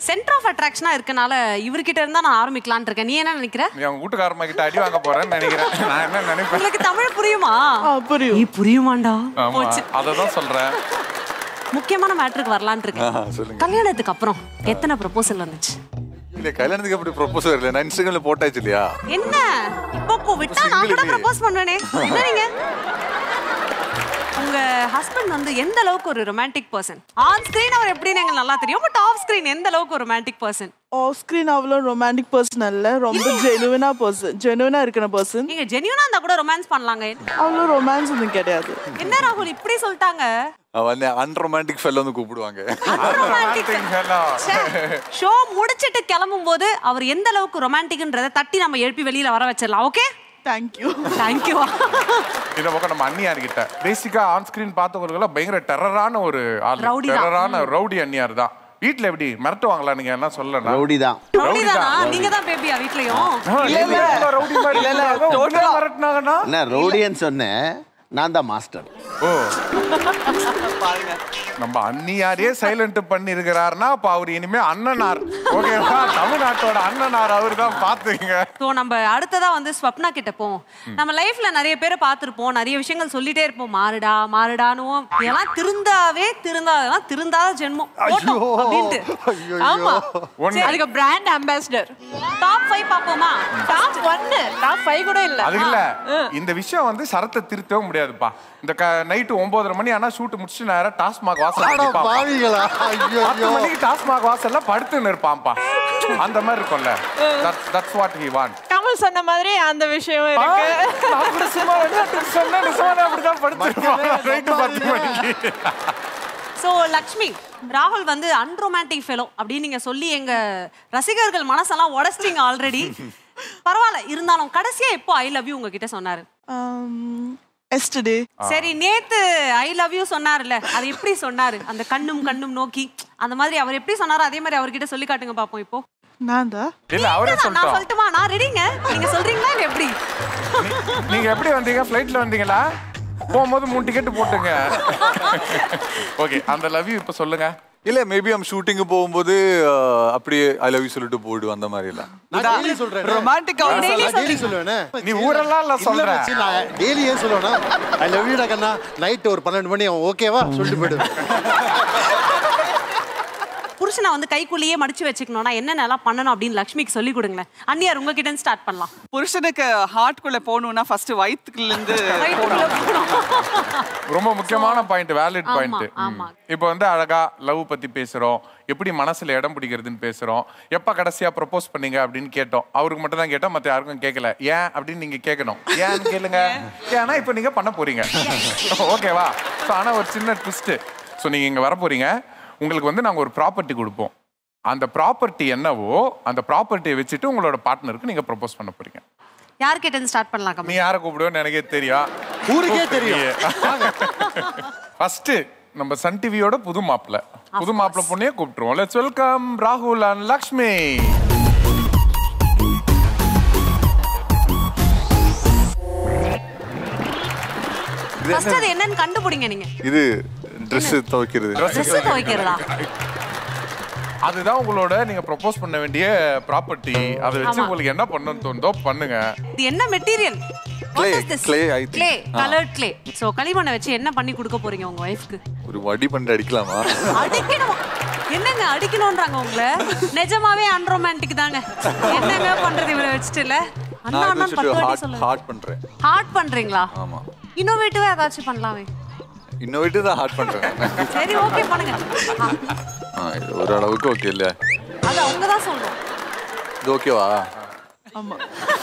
Centre of அட்ராக்ஷனா இருக்கனால இவர்கிட்ட இருந்தா நான் ஆரம்பிக்கலாம்னு இருக்கேன் நீ என்ன நினைக்கிற நீ அவங்க வீட்டுக்காரம்மா கிட்ட அடி வாங்க போறேன்னு நினைக்கிறேன் நான் என்ன நினைப்பேன் உங்களுக்கு தமிழ் புரியுமா புரியும் நீ புரியுமாண்டா ஆமா போச்சு அதை தான் சொல்றேன் முக்கியமான மேட்ருக்கு வரலான்னு இருக்கேன் சொல்லுங்க கல்யாணத்துக்கு அப்புறம் எத்தனை ப்ரொபோசல் வந்துச்சு இல்ல கல்யாணத்துக்கு அப்படி ப்ரொபோஸ் வரல நான் இன்ஸ்டாகிராம்ல போட்டாச்சு இல்லையா என்ன இப்போ விட்டா நான் கூட ப்ரப்போஸ் பண்ணுவேனே என்ன நீங்க உங்க ஹஸ்பண்ட் வந்து எந்த அளவுக்கு ஒரு ரொமான்டிக் பர்சன் ஆன் ஸ்கிரீன் அவர் எப்படின்னு எங்களுக்கு நல்லா தெரியும் பட் ஆஃப் ஸ்கிரீன் எந்த அளவுக்கு ஒரு ரொமான்டிக் பர்சன் ஆஃப் ஸ்க்ரீன் அவ்வளோ ரொமான்டிக் பர்சன் அல்ல ரொம்ப ஜெனுவினா பர்சன் ஜெனுவினா இருக்கிற பர்சன் நீங்க ஜெனியூனா இருந்தா கூட ரொமான்ஸ் பண்ணலாங்க அவ்வளோ ரொமான்ஸ் ஒன்றும் கிடையாது என்ன ராகுல் இப்படி சொல்லிட்டாங்க வந்து அன்ரொமான்டிக் ஃபெல் வந்து கூப்பிடுவாங்க ஷோ முடிச்சிட்டு கிளம்பும் போது அவர் எந்த அளவுக்கு ரொமான்டிக்ன்றத தட்டி நம்ம எழுப்பி வெளியில வர வச்சிடலாம் ஓகே தேங்க்யூ தேங்க்யூ இந்த பக்கம் நம்ம அண்ணியார் கிட்ட பேசிக்கா ஆன் ஸ்கிரீன் பார்த்தவங்களுக்கு பயங்கர டெரரான ஒரு ஆள் Rowdy தான். டெரரான ரவுடி அண்ணியார் தான் வீட்ல எப்படி மிரட்டுவாங்களா நீங்க என்ன சொல்லணும் ரவுடி தான் ரவுடி தானா நீங்க தான் பேபியா வீட்லயும் ரவுடி மாதிரி இல்ல, இல்ல, இருக்காங்க. total உங்களை ஆ. மிரட்டுனாங்கன்னா என்ன ரவுடின்னு சொன்னேன் நான் தான் மாஸ்டர் ஓ நம்ம அண்ணியாரே சைலண்ட் பண்ணி இருக்கிறாருன்னா அப்ப அவர் இனிமே அண்ணனார் ஓகேவா தமிழ்நாட்டோட அண்ணனார் அவர் தான் பாத்துக்கங்க ஸோ நம்ம அடுத்ததா வந்து ஸ்வப்னா கிட்ட போவோம் நம்ம லைஃப்ல நிறைய பேரை பார்த்திருப்போம் நிறைய விஷயங்கள் சொல்லிட்டே இருப்போம் மாறுடா மாறுடானுவோம் இதெல்லாம் திருந்தாவே திருந்தாதெல்லாம் திருந்தாத ஜென்மம் போட்டோம் அப்படின்ட்டு ஆமா ஒண்ணு. அதுக்கு பிராண்ட் அம்பாசிடர் டாப் ஃபைவ் பார்ப்போமா டாப் ஒன்னு டாப் ஃபைவ் கூட இல்ல அது இல்ல இந்த விஷயம் வந்து சரத்தை திருத்தவே முடியாதுப்பா இந்த நைட்டு ஒன்பதரை மணி ஆனா ஷூட் முடிச்சுட்டு நேரம் டாஸ்மாக் வாசல் நிப்பான்ப்பா. பாவிகளா ஐயோ பத்து மணிக்கு டாஸ்மாக் வாசல்ல படுத்துன்னு இருப்பான்ப்பா அந்த மாதிரி இருக்கும்ல that's what he want Kamal சொன்ன மாதிரி அந்த விஷயம் இருக்கு அப்படிதான் படுத்துருப்பான் நைட்டு பத்து மணிக்கு ஸோ லக்ஷ்மி ராகுல் வந்து அன்ரொமான்டிக் ஃபெலோ அப்படின்னு நீங்க சொல்லி எங்க ரசிகர்கள் மனசெல்லாம் உடச்சிட்டீங்க ஆல்ரெடி பரவாயில்ல இருந்தாலும் கடைசியா எப்போ ஐ லவ் யூ உங்ககிட்ட சொன்னாரு எஸ்டே சரி நேத்து ஐ லவ் யூ சொன்னார்ல அது எப்படி சொன்னாரு அந்த கண்ணும் கண்ணும் நோக்கி அந்த மாதிரி அவர் எப்படி சொன்னாரோ அதே மாதிரி அவர்கிட்ட சொல்லி காட்டுங்க பாப்போம் இப்போ நான் தான் இல்ல அவரே நான் சொல்லிட்டோம் சொல்லட்டுமா நான் ரெடிங்க நீங்க சொல்றீங்களா இல்ல எப்படி நீங்க எப்படி வந்தீங்க ஃப்ளைட்ல வந்தீங்களா போகும்போது மூணு டிக்கெட் போட்டுங்க ஓகே அந்த லவ் யூ இப்ப சொல்லுங்க இல்ல மேபி அம் ஷூட்டிங்கு போகும்போது அஹ், அப்படியே ஐ லவ் யூ சொல்லிட்டு போயிடு அந்த மாதிரி இல்ல நான் டெய்லி சொல்றேன் ரொமான்டிக்கா நான் டெய்லி சொல்லுவேனே நீ ஊரெல்லாம் இல்ல இல்ல சொல்ற மச்சி, நான் டெய்லி ஏன் சொல்லுவேன்னா ஐ லவ் யூ கண்ணா நைட் ஒரு பன்னெண்டு மணி அவன் ஓகேவா சொல்லிட்டு போயிடு புருஷனை வந்து கைக்குள்ளேயே மடிச்சு வச்சுக்கணும்னா என்னென்னலாம் பண்ணணும் அப்படின்னு லக்ஷ்மிக்கு சொல்லி கொடுங்களேன் அண்ணியார் உங்ககிட்ட இருந்து ஸ்டார்ட் பண்ணலாம் புருஷனுக்கு ஹார்ட்குள்ள போகணும்னா ஃபர்ஸ்ட் வயிற்றுக்குள்ள இருந்து வயித்துக்குள்ள போகணும். ரொம்ப முக்கியமான பாயிண்ட் வேலிட் ஆமா, பாயிண்ட் ஆமா. இப்போ வந்து அழகா லவ் பத்தி பேசுறோம் எப்படி மனசுல இடம் பிடிக்கிறதுன்னு பேசுறோம் எப்ப கடைசியா ப்ரப்போஸ் பண்ணீங்க அப்படின்னு கேட்டோம் அவருக்கு மட்டும் தான் கேட்டோம் மத்த யாருக்கும் கேட்கல ஏன் அப்படின்னு நீங்க கேட்கணும் ஏன்னு கேளுங்க ஏன்னா இப்போ நீங்க பண்ண போறீங்க ஓகேவா ஸோ ஆனா ஒரு சின்ன ட்விஸ்ட் ஸோ நீங்க இங்க வர போறீங்க உங்களுக்கு வந்து நாங்க ஒரு ப்ராப்பர்ட்டி கொடுப்போம் அந்த ப்ராப்பர்ட்டி என்னவோ அந்த ப்ராப்பர்ட்டியை வச்சுட்டு உங்களோட பார்ட்னருக்கு நீங்க ப்ரப்போஸ் பண்ண போறீங்க யார்கிட்ட இருந்து ஸ்டார்ட் பண்ணலாம் நீ கமல் யாரை கூப்பிடுவோன்னு எனக்கே தெரியும் ஊருக்கே தெரியும் ஃபர்ஸ்ட் நம்ம சன் டிவியோட புது மாப்பிள்ள புது மாப்பிள்ள பொண்ணையே கூப்பிட்டுருவோம் லெட்ஸ் வெல்கம் ராகுல் அண்ட் லக்ஷ்மி ஃபர்ஸ்ட் அது என்னன்னு கண்டுபிடிங்க நீங்க இது Dress துவைக்கிறது ட்ரெஸ் துவைக்கிறதா அதுதான் உங்களோட நீங்க ப்ரப்போஸ் பண்ண வேண்டிய ப்ராப்பர்ட்டி அதை வச்சு ஆமா. உங்களுக்கு என்ன பண்ணணும்னு தோணுதோ பண்ணுங்க இது என்ன material Clay, clay, I think. Clay ஆ. கலர்ட் கிளே சோ களிமண்ணை வச்சு என்ன பண்ணி கொடுக்க போறீங்க உங்க ஒய்ஃப்க்கு ஒரு வடி பண்ணிட்டு அடிக்கலாமா அடிக்கணும் என்னங்க அடிக்கணும்ன்றாங்க உங்களை நிஜமாவே அன்ரொமான்டிக் தாங்க என்னங்க பண்றது இவரை வச்சுட்டுல அண்ணா நான் அண்ணா வச்சுட்டு பத்து வாட்டி ஹார்ட் சொல்லுங்க ஹார்ட் பண்றேன் ஹார்ட் பண்றீங்களா ஆமா இன்னோவேட்டிவா ஏதாச்சும் பண்ணலாமே இன்னோவேட்டிவ் தான் ஹார்ட் பண்றேன் சரி ஓகே பண்ணுங்க ஆ, ஆ, இது ஒரு அளவுக்கு ஓகே இல்ல அது அவங்க தான் சொல்லணும் இது ஓகேவா ஆமா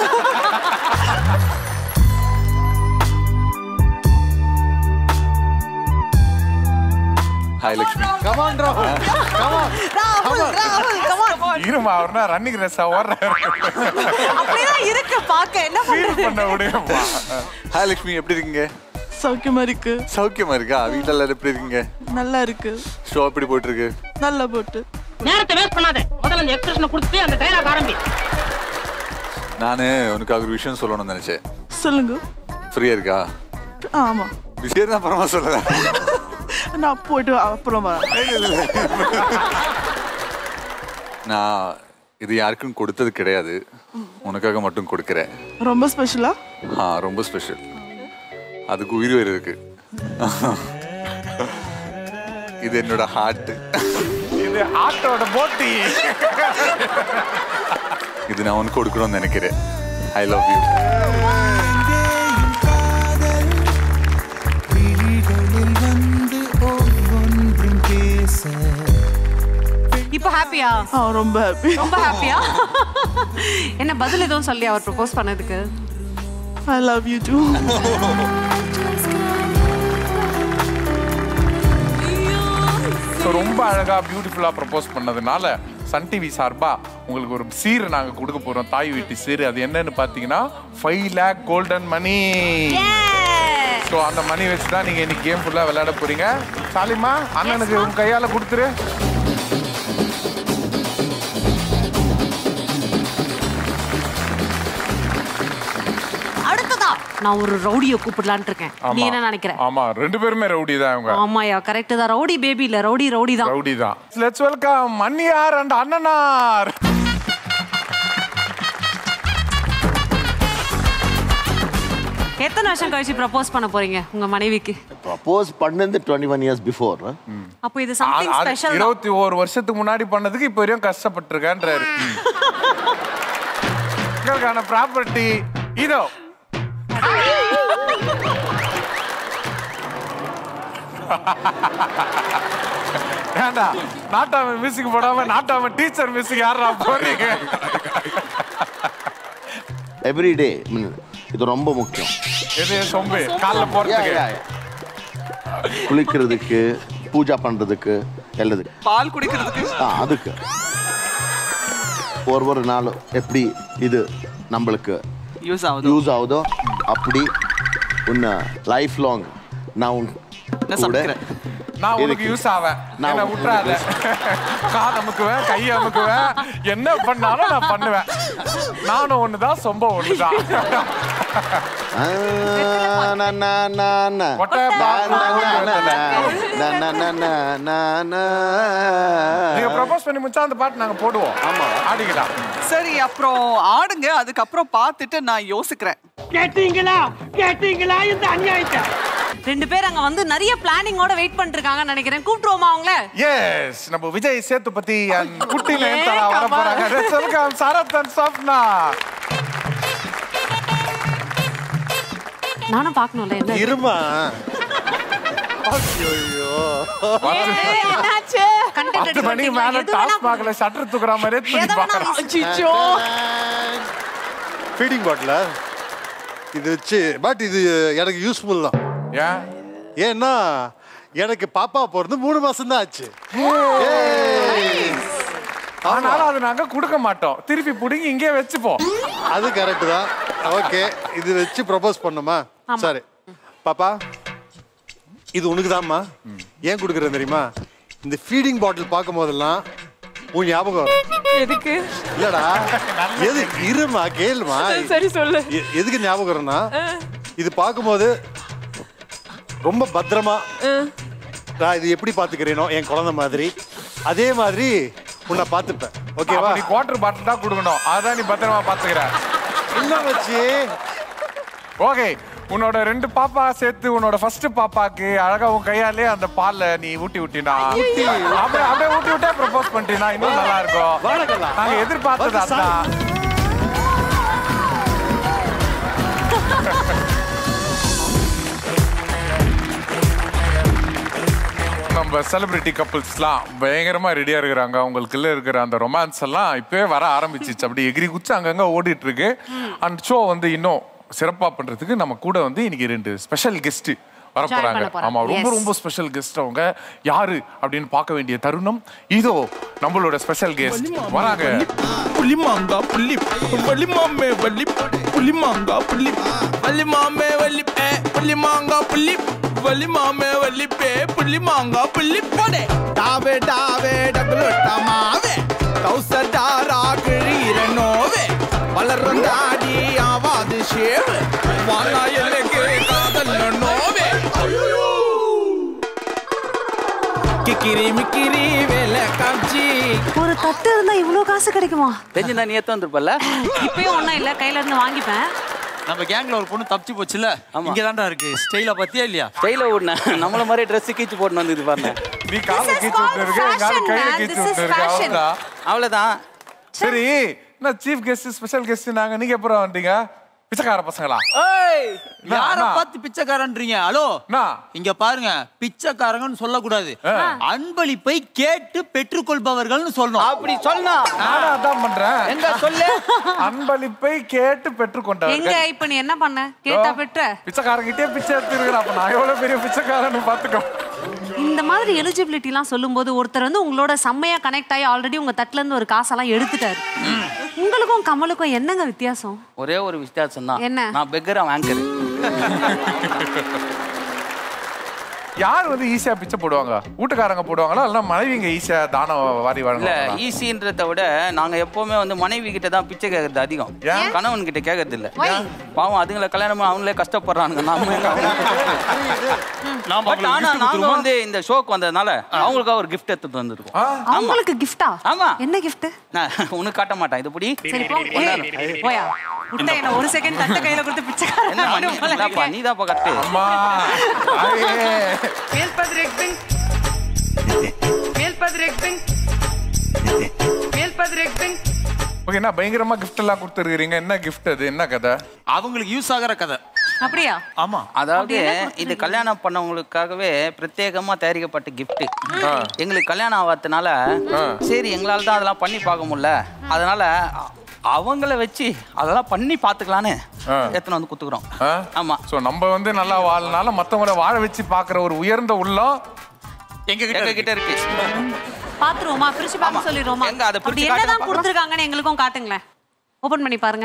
ஹாய் லக்ஷ்மி கமான் ராகுல் கமான் ராகுல் ராகுல் come on. இருமா அவர்னா ரன்னிங் ரேஸ் ஓடுறாரு அப்படிதான் இருக்கு பாக்க என்ன ஃபீல் பண்றது பண்ண விடுங்கப்பா ஹாய் லக்ஷ்மி எப்படி இருக்கீங்க சௌக்கியமா இருக்கு சௌக்கியமா இருக்கா வீட்டுல எல்லாரும் எப்படி இருக்கீங்க நல்லா இருக்கு ஷோ எப்படி போயிட்டு இருக்கு நல்லா போட்டு நேரத்தை வேஸ்ட் பண்ணாத முதல்ல அந்த எக்ஸ்பிரஷனை கொடுத்துட்டு அந்த டைலாக் ஆரம்பி நானு உனக்கு ஒரு விஷயம் சொல்லணும்னு நினைச்சேன் சொல்லுங்க ஃப்ரீயா இருக்கா ஆமா பிஸியா இருந்தா அப்புறமா சொல்லுறேன் நான் போயிட்டு அப்புறம் வரேன் நான் இது யாருக்கும் கொடுத்தது கிடையாது உனக்காக மட்டும் கொடுக்குறேன் ரொம்ப ஸ்பெஷலா ஆ ரொம்ப ஸ்பெஷல் அதுக்கு உயிர் வேறு இருக்கு இது என்னோட ஹார்ட் இது ஆட்டோட போட்டி இது நான் உனக்கு கொடுக்கணும்னு நினைக்கிறேன் ஐ லவ் யூ இப்போ ஹாப்பியா ஆ ரொம்ப ஹாப்பி ரொம்ப ஹாப்பியா என்ன பதில் எதுவும் சொல்லி அவர் ப்ரொபோஸ் பண்ணதுக்கு I love you too so ரொம்ப அழகா பியூட்டிஃபுல்லா ப்ரப்போஸ் பண்ணதுனால சன் டிவி சார்பா உங்களுக்கு ஒரு சீர் நாங்க கொடுக்க போறோம் தாய் வீட்டு சீர் அது என்னன்னு பாத்தீங்கன்னா five lakh golden money so அந்த மணி வச்சு தான் நீங்க இன்னைக்கு கேம் ஃபுல்லா விளையாட போறீங்க சாலிமா அண்ணனுக்கு உங்க கையால கொடுத்துரு அடுத்ததா நான் ஒரு ரவுடியை கூப்பிடலான்னு இருக்கேன் நீ ஆமா. என்ன நினைக்கிற ஆமா ரெண்டு பேருமே ரவுடி தான் அவங்க ஆமாயா கரெக்ட் தான் ரவுடி பேபி இல்ல ரவுடி ரவுடி தான் ரவுடி தான் லெட்ஸ் வெல்கம் மன்னியார் அண்ட் அண்ணனார் எத்தனை வருஷம் கழிச்சு ப்ரப்போஸ் பண்ண போறீங்க உங்க மனைவிக்கு ப்ரப்போஸ் பண்ணது டுவெண்ட்டி ஒன் இயர்ஸ் பிஃபோர் அப்போ இது சம்திங் ஸ்பெஷல் தான் இருபத்தி ஒரு வருஷத்துக்கு முன்னாடி பண்ணதுக்கு இப்போ வரையும் கஷ்டப்பட்டிருக்கேன்றாரு உங்களுக்கான ப்ராப்பர்ட்டி இதோ ஏண்டா நாட்டாம மியூசிக் போடாம நாட்டாம டீச்சர் மியூசிக் யாரா போறீங்க எவ்ரி டே இது ரொம்ப முக்கியம் எது சொம்பு காலைல Yeah, போறதுக்கு yeah, yeah. குளிக்கிறதுக்கு பூஜா பண்றதுக்கு எல்லாத்துக்கு பால் குடிக்கிறதுக்கு ஆ அதுக்கு ஒரு ஒரு நாள் எப்படி இது நம்மளுக்கு யூஸ் ஆகுது யூஸ் ஆகுதோ அப்படி உன்னை லைஃப் லாங் நான் உன் நான் கூட சமைக்கிறேன் நான் உனக்கு இருக்கு. யூஸ் ஆவேன் நான் என்ன உனக்கு விட்டுறாத கால் அமுக்குவேன் கை அமுக்குவேன் என்ன பண்ணாலும் நான் பண்ணுவேன் நானும் ஒண்ணுதான் சொம்ப ஒண்ணுதான் ஆ, நா, நா, நா, நா. ஒட்டை நா, பாக்கு நா, நா, நா, நா. நா. நா, நா, நா, நா, நா, நீங்க நா. ப்ரப்போஸ் பண்ணி முடிச்சா அந்த பாட்டு நாங்க போடுவோம் ஆமா ஆடிக்கலாம் சரி அப்புறம் ஆடுங்க அதுக்கப்புறம் பார்த்துட்டு நான் யோசிக்கிறேன் கேட்டீங்களா கேட்டீங்களா இந்த அநியாயத்தை ரெண்டு பேர் அங்க வந்து நிறைய பிளானிங்கோட வெயிட் பண்ணிட்டு இருக்காங்கன்னு நினைக்கிறேன் கூப்பிட்டுருவோமா அவங்கள எஸ் நம்ம விஜய் சேத்துபதி அண்ட் குட்டி நயன்தாரா வர போறாங்க Let's welcome Sarath and Sapna நானும் பார்க்கணும்ல என்ன இது? இருமா என்னாச்சு Content பத்து எடுத்து மணி வந்தீங்களா? மேல எது வேணா டாஸ் பார்க்கல ஷட்டர் தூக்குற மாதிரியே தூக்கி எதை வேணா பார்க்கறான் அச்சிச்சோ ஃபீடிங் பாட்டில் இது வச்சு பட் இது எனக்கு யூஸ்ஃபுல் தான் ஏன் ஏன்னா எனக்கு பாப்பா பிறந்து மூணு மாசம் தான் ஆச்சு ஆனாலும் அது நாங்க கொடுக்க மாட்டோம் திருப்பி புடிங்கி இங்கே வச்சுப்போம் அது கரெக்ட் தான் ஓகே இது வச்சு ப்ரப்போஸ் பண்ணுமா சரி பாப்பா இது உனக்கு தான்மா ஏன் கொடுக்குறேன் தெரியுமா இந்த ஃபீடிங் பாட்டில் பார்க்கும் போதெல்லாம் உன் ஞாபகம் வரும் எதுக்கு இல்லடா எது இருமா கேளுமா சரி சொல்லு எ- எதுக்கு ஞாபகம் வரும்னா இது பார்க்கும்போது ரொம்ப பத்திரமா நான் இது எப்படி பாத்துக்கிறேனோ என் குழந்தை மாதிரி அதே மாதிரி உன்னை பார்த்துப்பேன் ஓகேவா அப்ப நீ குவார்டர் பாட்டில் தான் கொடுக்கணும் அதான் நீ பத்திரமா பாத்துக்கிற என்ன வச்சு ஓகே உன்னோட ரெண்டு பாப்பா சேர்த்து உன்னோட ஃபர்ஸ்ட் பாப்பாக்கு அழகா உன் கையாலே அந்த பால்ல நீ ஊட்டி விட்டினா அப்படியே அப்படியே ஊட்டி விட்டே ப்ரப்போஸ் பண்ணிட்டீனா இன்னும் நல்லா இருக்கும் வணக்கம். நாங்க எதிர்பார்த்தது வந்து சார். அதான் நம்ம செலிபிரிட்டி கப்புள்ஸ்லாம் பயங்கரமா ரெடியா இருக்கிறாங்க அவங்களுக்குள்ள இருக்கிற அந்த ரொமான்ஸ் எல்லாம் இப்பவே வர ஆரம்பிச்சிச்சு அப்படி எகிரி குச்சி அங்கங்க ஓடிட்டு இருக்கு அந்த ஷோ வந்து இன்னும் சிறப்பா பண்றதுக்கு நம்ம கூட வந்து இன்னைக்கு ரெண்டு ஸ்பெஷல் கெஸ்ட் வர Join போறாங்க பண்ண போறாங்க. ஆமா ரொம்ப Yes. ரொம்ப ஸ்பெஷல் கெஸ்ட் அவங்க யாரு அப்படின்னு பார்க்க வேண்டிய தருணம் இதோ நம்மளோட ஸ்பெஷல் கெஸ்ட் வராங்க புலி மாங்கா புள்ளி வலி மாமே வலி புலி மாங்கா புள்ளி வலி மாமே வலி பே புலி மாங்கா புள்ளி வலி மாமே வலி பே புலி மாங்கா புள்ளி போடே டாவே டாவே டபுளொட்ட மாவே கௌசடாரா கிழீர நோவே வளரும் தாடி ஆவாது ஷேவு வாழா எனக்கு காதல் நோவே மிக்கிரி மிக்கிரி வேலை காமிச்சி ஒரு தட்டு இருந்தா இவ்வளவு காசு கிடைக்குமா தெரிஞ்சிருந்தா நீ எத்த வந்திருப்பல இப்பயும் ஒண்ணும் இல்ல கையில இருந்து வாங்கிப்பேன் நம்ம கேங்ல ஒரு பொண்ணு தப்பிச்சு போச்சுல இங்க தான்டா இருக்கு ஸ்டைல பத்தியா இல்லையா ஸ்டைல ஓடுன நம்மள மாதிரி ட்ரெஸ் கீச்சு போட்டு வந்துது பாருங்க நீ கால கீச்சு விட்டு இருக்க எங்கால கையில கீச்சு விட்டு இருக்க அவ்வளவுதான் அவ்வளவுதான் சரி என்ன சீஃப் கெஸ்ட் ஸ்பெஷல் கெஸ்ட் நாங்க நீங்க எப்பறம் வந்தீங்க பிச்சைக்கார பசங்களா ஏய் என்ன, யார என்ன? பார்த்து பிச்சைக்காரன்றீங்க ஹலோ இங்க பாருங்க பிச்சைக்காரங்கன்னு சொல்லக்கூடாது அன்பளிப்பை கேட்டு பெற்றுக்கொள்பவர்கள்னு சொல்லணும் அப்படி சொல்லணும் நானும் அதான் பண்றேன் எங்க சொல்லு அன்பளிப்பை கேட்டு எங்க பெற்றுக்கொண்டார்கள் இப்ப நீ என்ன பண்ண கேட்டா பெற்ற பிச்சைக்காரங்கிட்டே பிச்சை எடுத்துருக்கிறேன் அப்ப நான் எவ்வளவு பெரிய பிச்சைக்காரன்னு பாத்துக்கோ இந்த மாதிரி எலிஜிபிலிட்டிலாம் சொல்லும்போது ஒருத்தர் வந்து உங்களோட செம்மையா கனெக்ட் ஆகி ஆல்ரெடி உங்க தட்டுல இருந்து ஒரு காசெல்லாம் எடுத்துட்டாரு உங்களுக்கும் கமலுக்கும் என்னங்க வித்தியாசம் ஒரே ஒரு வித்தியாசம் தான் என்ன? நான் பெக்கர் அவன் ஆங்கர் யார் வந்து ஈஸியா பிச்சை போடுவாங்க வீட்டுக்காரங்க போடுவாங்களா இல்ல மனைவிங்க ஈஸியா தானம் வாரி இல்ல வழங்க ஈஸின்றத விட நாங்க எப்பவுமே வந்து மனைவி கிட்ட தான் பிச்சை கேட்கறது அதிகம் கணவன் கிட்ட கேட்கறது இல்ல பாவம் அதுங்களை கல்யாணம் பண்ணி அவங்களே கஷ்டப்படுறானுங்க நாம எங்க நாம பட் ஆனா நாங்க வந்து இந்த ஷோக்கு வந்ததுனால அவங்களுக்காக ஒரு கிஃப்ட் எடுத்துட்டு வந்திருக்கோம் அவங்களுக்கு கிஃப்டா ஆமா என்ன கிஃப்ட் நான் உனக்கு காட்ட மாட்டேன் இது புடி சரி போ ஏய், போயா விட்டா என்ன ஒரு செகண்ட் தட்டு கையில கொடுத்து பிச்சைக்காரன் என்ன ஆகணும் போல நீதாப்பா இருக்கே. நீதாப்பா கட்டு அம்மா Male Patrick Pink. Male Patrick Pink. Male Patrick Pink. Okay என்ன பயங்கரமா கிஃப்ட் எல்லாம் கொடுத்துருக்கீங்க என்ன கிஃப்ட் அது என்ன கதை அவங்களுக்கு யூஸ் ஆகிற கதை அப்படியா ஆமா அதாவது இது கல்யாணம் பண்ணவங்களுக்காகவே பிரத்யேகமா தயாரிக்கப்பட்ட gift எங்களுக்கு கல்யாணம் ஆகாதனால சரி எங்களால தான் அதெல்லாம் பண்ணி பார்க்க முடியல அதனால அ- அவங்கள வச்சு அதெல்லாம் பண்ணி பார்த்துக்கலான்னு எத்தனை வந்து குத்துக்கிறோம் ஆமா சோ நம்ம வந்து நல்லா வாழ்னால மத்தவங்கள வாழ வச்சு பாக்குற ஒரு உயர்ந்த உள்ளம் எங்க எங்க கிட்ட இருக்கு பாத்துருவோமா பிரிச்சு பார்க்க சொல்லிடுவோமா எங்க அதை அப்படி பிரிச்சு என்னதான் காட்டுங்க கொடுத்துருக்காங்கன்னு எங்களுக்கும் காட்டுங்களேன் ஓபன் பண்ணி பாருங்க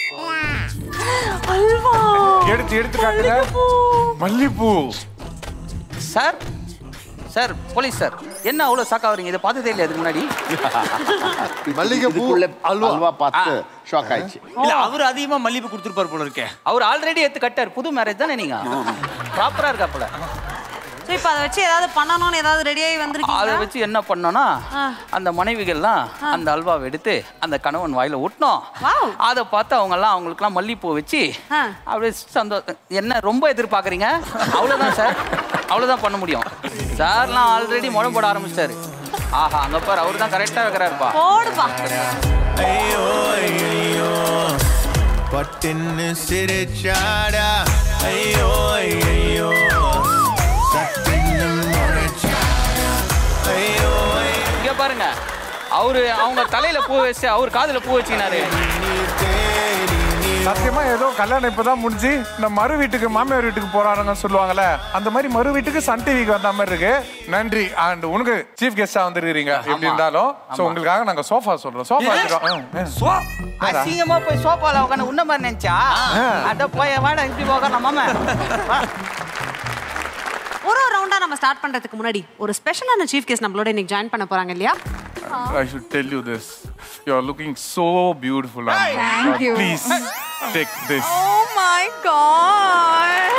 அல்வா எடுத்து எடுத்து காட்டுங்க மல்லிப்பூ சார் சார் போலீஸ் சார் என்ன அவ்வளவு ஷாக் ஆகுறீங்க இதை பார்த்ததே இல்லையா அதுக்கு முன்னாடி மல்லிகைப்பூ அல்வா அல்வா பார்த்து ஷாக் ஆயிடுச்சு இல்ல அவர் அதிகமா மல்லிகை கொடுத்துருப்பாரு போல இருக்கே அவர் ஆல்ரெடி எடுத்து கட்டார் புது மேரேஜ் தானே நீங்க ப்ராப்பரா இருக்காப்புல சோ இப்போ அதை வச்சு ஏதாவது பண்ணணும்னு ஏதாவது ரெடி ஆகி அதை வந்திருக்கீங்களா வச்சு என்ன பண்ணோம்னா அந்த மனைவிகள்லாம் அந்த அல்வாவை எடுத்து அந்த கணவன் வாயில ஊட்டினோம் அதை பார்த்து அவங்க எல்லாம் அவங்களுக்குலாம் மல்லிப்பூ வச்சு அப்படியே சந்தோஷம் என்ன ரொம்ப எதிர்பார்க்குறீங்க அவ்வளோதான் சார் அவ்வளோதான் பண்ண முடியும் சார்லாம் ஆல்ரெடி முளை போட ஆரம்பிச்சிட்டாரு ஆஹா அங்க பாரு அவரு தான் கரெக்டாக வைக்கிறாருப்பா போடுப்பா ஐயோ ஐயோ பட்டுன்னு சிரிச்சாடா ஐயோ ஐயோ சட்டுன்னு முறைச்சாடா ஐயோ இங்க பாருங்க அவரு அவங்க தலையில பூ வச்சு அவர் காதுல பூ வச்சுக்கினாரு சத்தியமா ஏதோ கல்யாணம் இப்பதான் முடிஞ்சு இந்த மறு வீட்டுக்கு மாமியார் வீட்டுக்கு போறாருங்க சொல்லுவாங்கல்ல அந்த மாதிரி மறு வீட்டுக்கு சன் டிவிக்கு வந்த மாதிரி இருக்கு நன்றி அண்ட் உனக்கு சீஃப் கெஸ்டா வந்திருக்கீங்க எப்படி இருந்தாலும் சோ உங்களுக்காக நாங்க சோஃபா சொல்றோம் சோஃபா வச்சிருக்கோம் அசிங்கமா போய் சோபால உட்காந்து உன்ன மாதிரி நினைச்சா அட போய் வாடா இப்படி உட்காந்து மாமா வா. ஒரு ஒரு ரவுண்டா நம்ம ஸ்டார்ட் பண்றதுக்கு முன்னாடி ஒரு ஸ்பெஷலான சீஃப் கெஸ்ட் நம்மளோட இன்னைக்கு ஜாயின் பண்ண போறாங்க இல்லையா I should tell you this. You are looking so beautiful. Amma. Thank you. Please take this. Oh my god.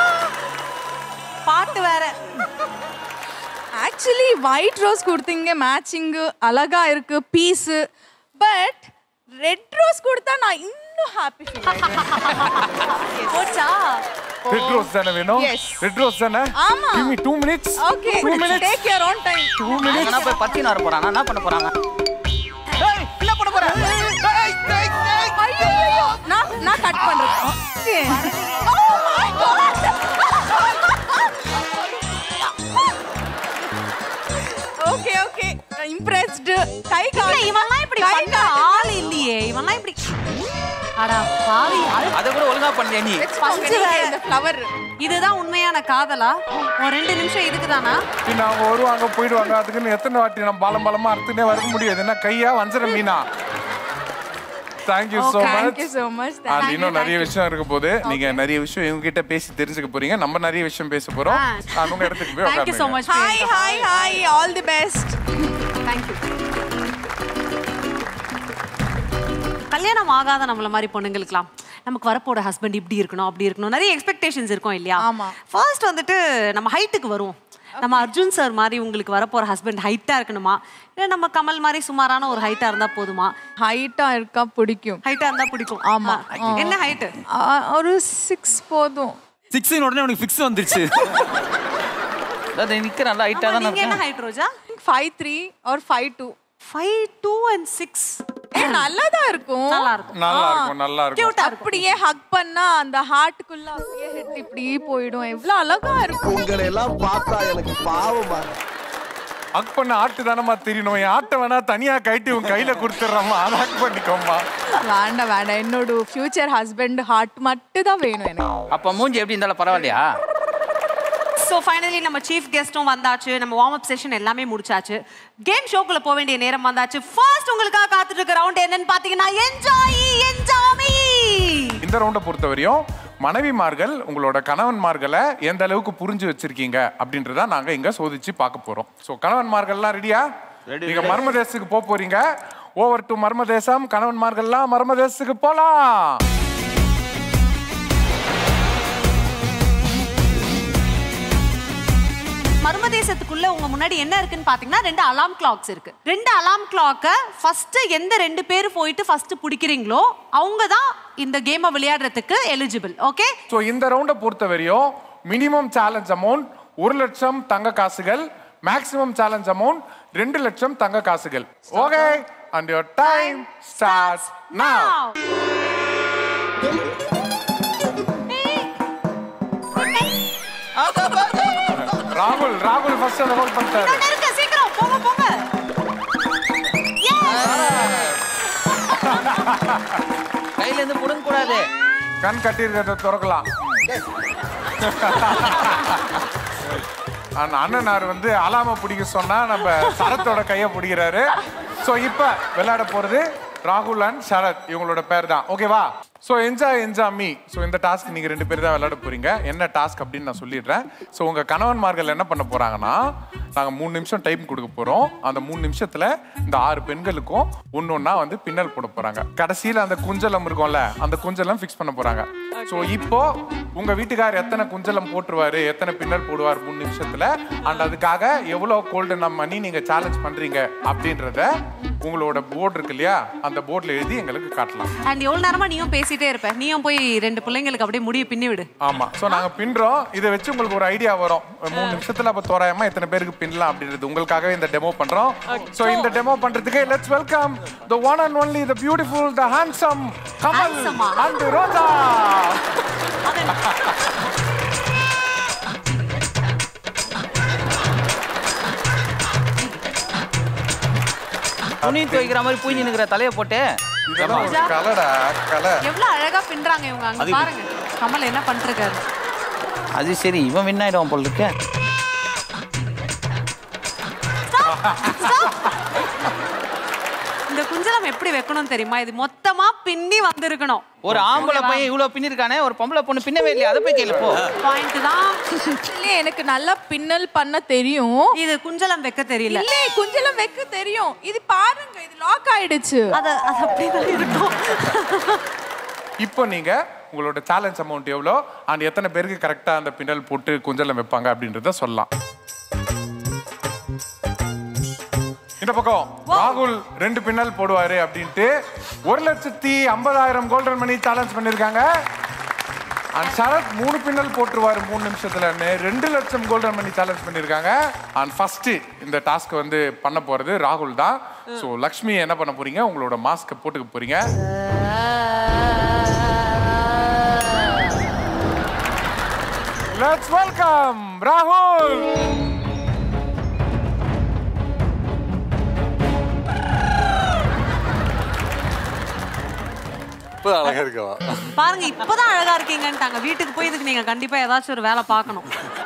பாட்டு வேற ஆக்சுவலி ஒயிட் ரோஸ் கொடுத்தீங்க மேட்சிங்கு அழகா இருக்கு பீஸ் பட் ரெட் ரோஸ் கொடுத்தா நான் இன்னும் ஹாப்பி போச்சா Red rose தானே வேணும்? Yes. Red rose தானே? ஆமா. Give me two minutes. Okay Two minutes. Take your own time Two minutes. எங்கனா போய் பத்தின வர போறாங்க என்ன பண்ண போறாங்க ஏய், என்ன பண்ண போற ஐயோ நான் நான் கட் பண்றேன் Okay. Oh my god. Okay okay impressed கை இல்ல, கால் இவன்லாம் இப்படி பண்ண ஆள் இல்லையே இவன்லாம் இப்படி அடா பாவி அதை கூட ஒழுங்கா பண்ணியா நீ பஞ்சு வேற. இந்த ஃப்ளவர் இதுதான் உண்மையான காதலா ஒரு ரெண்டு நிமிஷம் இதுக்கு தானா பின்ன அவங்க வருவாங்க போயிடுவாங்க அதுக்குன்னு எத்தனை வாட்டி நம்ம பாலம் பாலமா அறுத்துனே வர முடியாது என்ன கையா வஞ்சர மீனா thank you so Thank much you so much. And Thank இன்னும் you, நிறைய thank you. விஷயம் இருக்க போது நீங்க நிறைய விஷயம் இவங்க கிட்ட பேசி தெரிஞ்சுக்க போறீங்க நம்ம நிறைய விஷயம் பேச போறோம் அண்ட் உங்க இடத்துக்கு போய் Thank you so உட்காருங்க much. Hi hi hi all the best thank you கல்யாணம் ஆகாத நம்மள மாதிரி பொண்ணுங்களுக்குலாம் நமக்கு வரப்போற ஹஸ்பண்ட் இப்படி இருக்கணும் அப்படி இருக்கணும் நிறைய எக்ஸ்பெக்டேஷன்ஸ் இருக்கும் இல்லையா ஆமா. ஃபர்ஸ்ட் வந்துட்டு நம்ம ஹைட்டுக்கு வருவோம் நம்ம அர்ஜுன் சார் மாதிரி உங்களுக்கு வரப்போற ஹஸ்பண்ட் ஹைட்டா இருக்கணுமா இல்ல நம்ம கமல் மாதிரி சுமாரான ஒரு ஹைட்டா இருந்தா போதுமா ஹைட்டா இருக்கா பிடிக்கும் ஹைட்டா இருந்தா பிடிக்கும் ஆமா ஆ. என்ன ஹைட் ஆ, ஒரு சிக்ஸ் போதும் சிக்ஸின் உடனே உனக்கு ஃபிக்ஸ் வந்துருச்சு அது நிக்க நல்லா ஹைட்டா தான் நீங்க என்ன இருக்கேன் ஹைட் ரோஜா ஃபைவ் த்ரீ ஒரு five two five two and six நல்லா தான் இருக்கும் நல்லா இருக்கும் நல்லா இருக்கும் நல்லா இருக்கும் Cute ஆ இருக்கும். அப்படியே ஹக் பண்ணா அந்த ஹார்ட்டுக்குள்ள அப்படியே ஹிட் இப்படி போயிடும் எவ்வளவு அழகா இருக்கும் உங்களை எல்லாம் பார்த்தா எனக்கு பாவமா அக் பண்ண ஆட்டு தானம்மா தெரியணும் என் ஆட்டை வேணா தனியா கைட்டு உன் கையில கொடுத்துட்றம்மா அதை அக் பண்ணிக்கோம்மா வேண்டாம் வேண்டாம் என்னோட ஃபியூச்சர் ஹஸ்பண்ட் ஹார்ட் மட்டும் தான் வேணும் எனக்கு அப்ப மூஞ்சி எப்படி இருந்தாலும் பரவாயில்லையா ஸோ ஃபைனலி நம்ம சீஃப் கெஸ்ட்டும் வந்தாச்சு நம்ம வார்ம் அப் செஷன் எல்லாமே முடிச்சாச்சு கேம் ஷோக்குள்ள போக வேண்டிய நேரம் வந்தாச்சு ஃபர்ஸ்ட் உங்களுக்காக காத்துட்டு இருக்க ரவுண்ட் என்னன்னு பாத்தீங்கன்னா என்ஜாய் என்ஜாமி இந்த ரவுண்டை பொறுத்தவரையும் மனைவிமார்கள் உங்களோட கணவன்மார்களை எந்த அளவுக்கு புரிஞ்சு வச்சிருக்கீங்க அப்படின்றத நாங்க இங்க சோதிச்சு பார்க்க போறோம் ஸோ கணவன்மார்கள்லாம் ரெடியா நீங்க மர்ம தேசத்துக்கு போக போறீங்க ஓவர் டு மர்ம தேசம் கணவன்மார்கள்லாம் மர்ம தேசத்துக்கு போலாம் மர்மதேசத்துக்குள்ள உங்க முன்னாடி என்ன இருக்குன்னு பாத்தீங்கன்னா ரெண்டு அலாம் கிளாக்ஸ் இருக்கு ரெண்டு அலாம் கிளாக்கை ஃபர்ஸ்ட் எந்த ரெண்டு பேர் போயிட்டு ஃபர்ஸ்ட் பிடிக்கிறீங்களோ அவங்க தான் இந்த கேமை விளையாடுறதுக்கு எலிஜிபிள் ஓகே ஸோ இந்த ரவுண்டை பொறுத்தவரையும் மினிமம் சேலஞ்ச் அமௌண்ட் ஒரு லட்சம் தங்க காசுகள் மேக்ஸிமம் சேலஞ்ச் அமௌண்ட் ரெண்டு லட்சம் தங்க காசுகள் okay and your time starts now ராகுல் ராகுல் ஃபர்ஸ்ட் அதை ஹோல்ட் பண்ணிட்டாரு இருக்க சீக்கிரம் போங்க போங்க கையில இருந்து புடுங்க கூடாது கண் கட்டியிருக்கிறத திறக்கலாம் அந்த அண்ணனார் வந்து அலாம பிடிக்க சொன்னா நம்ம சரத்தோட கையை பிடிக்கிறாரு ஸோ இப்போ விளையாட போறது ராகுல் அண்ட் சரத் இவங்களோட பேர் தான் ஓகேவா so enjoy enjoy me so இந்த டாஸ்க் நீங்கள் ரெண்டு பேர் தான் விளையாட போறீங்க என்ன டாஸ்க் அப்படின்னு நான் சொல்லிடுறேன் ஸோ உங்கள் கணவன்மார்கள் என்ன பண்ண போறாங்கன்னா நாங்கள் மூணு நிமிஷம் டைம் கொடுக்க போகிறோம் அந்த மூணு நிமிஷத்தில் இந்த ஆறு பெண்களுக்கும் ஒன்று ஒன்றா வந்து பின்னல் போட போகிறாங்க கடைசியில் அந்த குஞ்சலம் இருக்கும்ல அந்த குஞ்சலம் ஃபிக்ஸ் பண்ண போகிறாங்க ஸோ இப்போ உங்கள் வீட்டுக்கார் எத்தனை குஞ்சலம் போட்டுருவாரு எத்தனை பின்னல் போடுவார் மூணு நிமிஷத்தில் அண்ட் அதுக்காக எவ்வளோ கோல்டன் மணி நீங்கள் சேலஞ்ச் பண்ணுறீங்க அப்படின்றத உங்களோட போர்டு இருக்கு இல்லையா அந்த போர்டில் எழுதி எங்களுக்கு காட்டலாம் அண்ட் எவ்வளவு நேரமா நீயும் பேசிட்டே இருப்ப நீயும் போய் ரெண்டு பிள்ளைங்களுக்கு அப்படியே முடிய பின்னி விடு ஆமா சோ நாங்க பின்றோம் இதை வச்சு உங்களுக்கு ஒரு ஐடியா வரும் மூணு நிமிஷத்துல அப்ப தோராயமா எத்தனை பேருக்கு பின்னலாம் அப்படின்றது உங்களுக்காகவே இந்த டெமோ பண்றோம் சோ இந்த டெமோ பண்றதுக்கு let's welcome the one and only the beautiful the handsome Kamal Handsome-ஆ? அண்ட் ரோஜா துணி துவைக்கிற மாதிரி பூஞ்சி நிக்கிற தலையை போட்டு இதெல்லாம் ஒரு கலடா கலர் எவ்வளவு அழகா பின்றாங்க இவங்க அங்க அது- பாருங்க கமல் என்ன பண்ணிருக்காரு அது சரி இவன் வின் ஆயிடுவான் போல இருக்க இந்த குஞ்சலம் எப்படி வைக்கணும் தெரியுமா இது மொத்தமா பின்னி வந்திருக்கணும் ஒரு ஆம்பளை பையன் இவ்வளவு பின்னிருக்கானே ஒரு பொம்பளை பொண்ணு பின்னவே இல்லையா அதை போய் கேளு போ பாயிண்ட் தான் இல்ல எனக்கு நல்லா பின்னல் பண்ண தெரியும் இது குஞ்சலம் வைக்க தெரியல இல்ல குஞ்சலம் வைக்க தெரியும் இது பாருங்க இது லாக் ஆயிடுச்சு அது அது அப்படிதான் இருக்கும் இப்போ நீங்க உங்களோட சேலஞ்ச் அமௌண்ட் எவ்வளோ அண்ட் எத்தனை பேருக்கு கரெக்டா அந்த பின்னல் போட்டு குஞ்சலம் வைப்பாங்க அப்படின்றத சொல்லலாம் இந்த பக்கம் ராகுல் ரெண்டு பின்னல் போடுவாரு அப்படின்ட்டு ஒரு லட்சத்தி ஐம்பதாயிரம் கோல்டன் மணி சேலஞ்ச் பண்ணிருக்காங்க அண்ட் சரத் மூணு பின்னல் போட்டுருவாரு மூணு நிமிஷத்துலன்னு ரெண்டு லட்சம் கோல்டன் மணி சேலஞ்ச் பண்ணிருக்காங்க அண்ட் ஃபர்ஸ்ட் இந்த டாஸ்க் வந்து பண்ண போறது ராகுல் தான் ஸோ லக்ஷ்மி என்ன பண்ண போறீங்க உங்களோட மாஸ்க்கை போட்டுக்க போறீங்க லெட்ஸ் வெல்கம் ராகுல் இப்போ அழகா இருக்கவா பாருங்க இப்பதான் அழகா இருக்கீங்கன்ட்டாங்க வீட்டுக்கு போய் இதுக்கு நீங்க கண்டிப்பா ஏதாச்சும் ஒரு வேலை பார்க்கணும்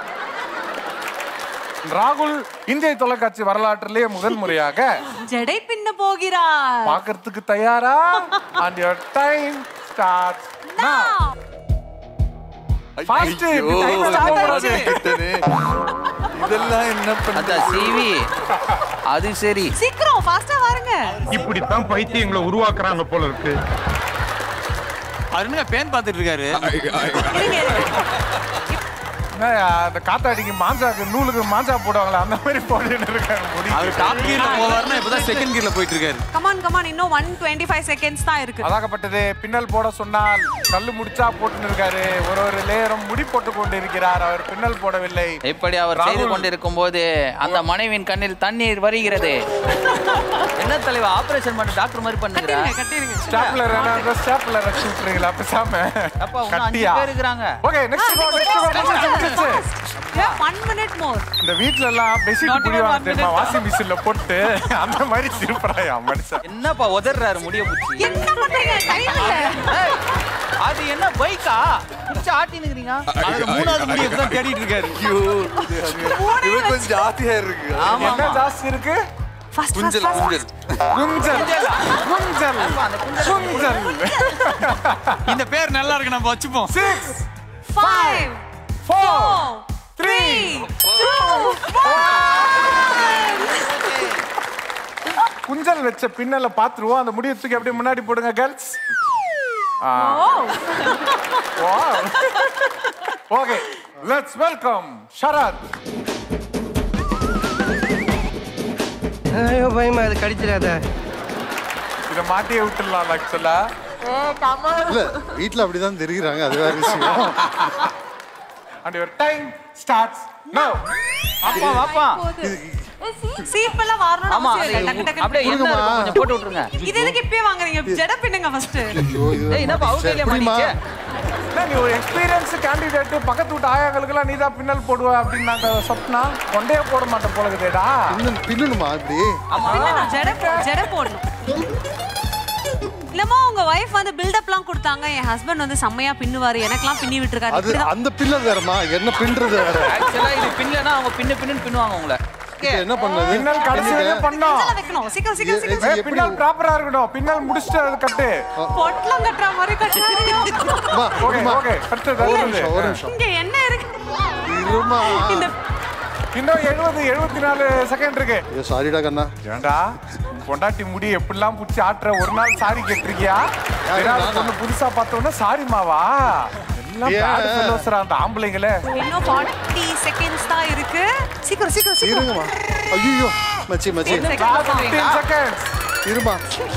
ராகுல் இந்திய தொலைக்காட்சி வரலாற்றிலேயே முதல் முறையாக ஜடை பின்ன போகிறார் பார்க்கறதுக்கு தயாரா and your time start now Fast, ஐயோ, time start ஆயிடுச்சு. மாட்டிக்கிட்டேனே. இதெல்லாம் என்ன அந்த சிவி அது சரி சீக்கிரம் ஃபாஸ்டா வாருங்க இப்படித்தான் பைத்தியங்களை உருவாக்குறாங்க போல இருக்கு அவர் என்னங்க பேன் பார்த்துட்டு இருக்காரு என்னய்யா, அந்த காத்தாடிக்கு மாஞ்சாக்கு நூலுக்கு மாஞ்சா போடுவாங்களா அந்த மாதிரி போட்டுன்னு இருக்காங்க முடி அவர் டாப் கியர்ல போவாருன்னா இப்பதான் செகண்ட் கியர்ல போயிட்டு இருக்காரு கமான் கமான் இன்னும் ஒன் டுவெண்ட்டி ஃபைவ் செகண்ட்ஸ் தான் இருக்கு அதாகப்பட்டது பின்னல் போட சொன்னால் கல்லு முடிச்சா போட்டுன்னு இருக்காரு ஒரு ஒரு லேயரும் முடி போட்டு கொண்டு இருக்கிறார் அவர் பின்னல் போடவில்லை இப்படி அவர் செய்து ராகுல். கொண்டிருக்கும் போது அந்த மனைவியின் கண்ணில் தண்ணீர் வருகிறது என்ன தலைவா ஆபரேஷன் பண்ண டாக்டர் மாதிரி பண்ணுகிறா ஸ்டாப்லர் அந்த ஸ்டாப்லர் வச்சு விட்டுறீங்களா பேசாம அப்பா இன்னும் அஞ்சு கட்டியா பேர் இருக்கிறாங்க okay next go next go முடிஞ்சிச்சு ஒன் மினிட் மோர் இந்த வீட்ல எல்லாம் பெட்ஷீட் புடிவாங்க தெரியுமா வாஷிங் மிஷின்ல போட்டு அந்த மாதிரி திருப்புறாயா மனுஷன் என்னப்பா உதறாரு முடிய புடிச்சு என்ன பண்றீங்க டைம் இல்ல ஏய், அது என்ன பைக்கா புடிச்சு ஆட்டினுக்கிறீங்க அவர் மூணாவது முடிய தான் தேடிட்டு இருக்காரு ஐயோ இவர் கொஞ்சம் ஜாஸ்தியா இருக்கு ஆமா என்ன ஆமா. ஜாஸ்தி இருக்கு ஃபர்ஸ்ட் குஞ்சல் குஞ்சல் குஞ்சல் குஞ்சல் குஞ்சல் இந்த பேர் நல்லா இருக்கு நம்ம வச்சுப்போம் சிக்ஸ் ஃபைவ் ஃபோர் த்ரீ குஞ்சல் வச்ச பின்னல பாத்துருவோம் அந்த முடியை தூக்கி அப்படியே முன்னாடி போடுங்க girls okay let's welcome Sharath ஐயோ பயமா அது கடிச்சிடாத இத மாட்டியே விட்டுடலாம் ஆக்சுவலா இல்ல வீட்ல அப்படிதான் தெரியுறாங்க அது வேற விஷயம் அண்ட் யுவர் டைம் ஸ்டார்ட்ஸ் நவ அப்பா வாப்பா சீப் எல்லாம் வரணும் ஆமா அவசியம் இல்ல டக்கு டக்கு அப்படியே என்ன இருக்கும் கொஞ்சம் போட்டு விட்டுருங்க இது எதுக்கு இப்பயே வாங்குறீங்க ஜட பின்னுங்க ஃபர்ஸ்ட் ஐயோ, இது ஏய் என்னப்பா அவுட் கையில எப்படிம்மா? மாட்டிச்சு என்ன நீ ஒரு எக்ஸ்பீரியன்ஸ் கேண்டிடேட் பக்கத்து வீட்டு ஆயாங்களுக்கெல்லாம் நீ தான் பின்னல் போடுவ அப்படின்னு நாங்க சொப்னா கொண்டே போட மாட்டேன் போல இருக்குதேடா பின்னல் பின்னணுமா இப்படி பின்னணும் ஜட போ- ஜட போடணும் இல்லம்மா உங்க வைஃப் வந்து பில்டப்லாம் கொடுத்தாங்க என் ஹஸ்பண்ட் வந்து செம்மையா பின்னுவாரு எனக்கெல்லாம் பின்னி விட்டுருக்காரு அது இப்படிதான். அந்த பில்லர் வேறமா என்ன பின்றது வேற ஆக்சுவலா இது பின்னலனா அவங்க பின்னு பின்னு பின்னுவாங்க உங்களை இப்ப என்ன பண்ணது பின்னல் கடைசியில பண்ணோம் பின்னல வைக்கணும் சீக்கிரம் சீக்கிரம் சீக்கிரம் ஏய், பின்னல் ப்ராப்பரா இருக்கணும் பின்னல் முடிச்சுட்டு அது கட்டு பொட்டலம் கட்டுற மாதிரி கட்டுறாங்க அம்மா, ஓகே இருமா. ஓகே கட்டு ஒரு தள்ளுறது. நிமிஷம் ஒரு நிமிஷம் இங்க என்ன இருக்கு இருமா இந்த இன்னும் எழுபது எழுபத்தி நாலு செகண்ட் இருக்கு ஐயோ சாரிடா கண்ணா ஏன்டா உன் பொண்டாட்டி முடி எப்படிலாம் புடிச்சு ஆட்டுற ஒரு நாள் சாரி கேட்டிருக்கியா ஏதாவது ஒண்ணு புதுசா பார்த்தோன்னா சாரி மாவா எல்லாம் ஏன்? bad fellows ரா அந்த ஆம்பளைங்களே இன்னும் 40 செகண்ட்ஸ் தான் இருக்கு சீக்கிரம் சீக்கிரம் சீக்கிரம் இருங்கம்மா ஐயோ மச்சி மச்சி Last 15 seconds. இருமா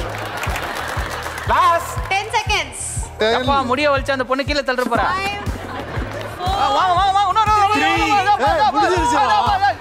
லாஸ்ட் 10 செகண்ட்ஸ் அப்பா முடிய வலிச்சு அந்த பொண்ணு கீழே தள்ளுற போறா 5 வாங்க வாங்க வாங்க இன்னொரு ஒரு- ஒரு- ஒரு- ஒரு- ஒரு- ஏய், முடிஞ்சிருச்சுடா.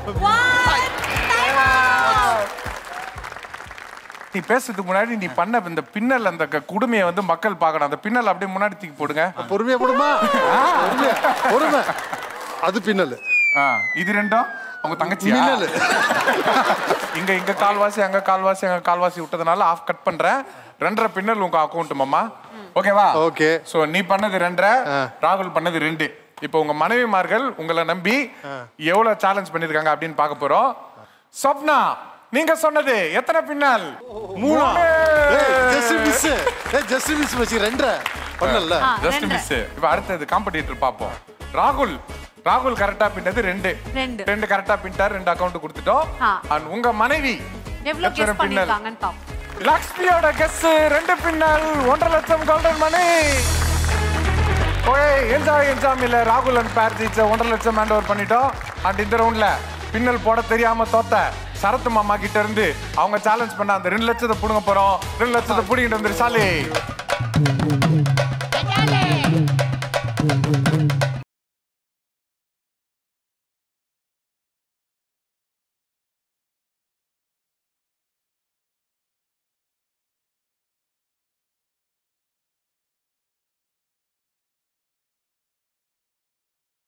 1 நீ பேசுறதுக்கு முன்னாடி நீ பண்ண இந்த பின்னல் அந்த க- குடுமையை வந்து மக்கள் பார்க்கணும் அந்த பின்னல் அப்படியே முன்னாடி தூக்கி போடுங்க பொறுமையா போடுமா பொறுமையா பொறுமை அது பின்னல் ஆ, இது ரெண்டும் உங்க தங்கச்சி மின்னல் இங்க இங்க கால்வாசி அங்க கால்வாசி அங்க கால்வாசி விட்டதுனால ஆஃப் கட் பண்றேன் ரெண்டரை பின்னல் உங்க அக்கௌண்ட் மாமா ஓகேவா ஓகே சோ நீ பண்ணது ரெண்டரை ராகுல் பண்ணது ரெண்டு இப்போ உங்க மனைவிமார்கள் உங்களை நம்பி எவ்வளவு சேலஞ்ச் பண்ணிருக்காங்க அப்படின்னு பார்க்க போறோம் சொப்னா நீங்க சொன்னது எத்தனை பின்னல் மூணா மூணு. ஜஸ்ட் மிஸ் ஏய் ஜஸ்ட் மிஸ் மச்சி ரெண்டரை பண்ணல ஆ, ஜஸ்ட் ரெண்டு. மிஸ் இப்போ அடுத்தது காம்படிட்டர் பார்ப்போம் ராகுல் ராகுல் கரெக்டா பின்னது ரெண்டு ரெண்டு. ரெண்டு கரெக்டா பின்ட்டார் ரெண்டு அக்கவுண்ட் கொடுத்துட்டோம் ஆ. அண்ட் உங்க மனைவி எவ்வளவு எத்தனை கெஸ் பண்ணிருக்காங்கன்னு பாப்போம் லக்ஷ்மியோட கெஸ் ரெண்டு பின்னல் ஒன்றரை லட்சம் கோல்டன் மணி ஓய் என்ஜாய் என்ஜாம் இல்ல ராகுல் அண்ட் பேர் ஜீச்ச ஒன்றரை லட்சம் ஹேண்ட் ஓவர் பண்ணிட்டோம் அண்ட் இந்த ரவுண்ட்ல பின்னல் போட தெரியாம தோத்த சரத் மாமா கிட்ட இருந்து அவங்க சேலஞ்ச் பண்ண அந்த ரெண்டு லட்சத்தை புடுங்க போறோம் ரெண்டு லட்சத்தை புடிங்கிட்டு வந்துரு சாலி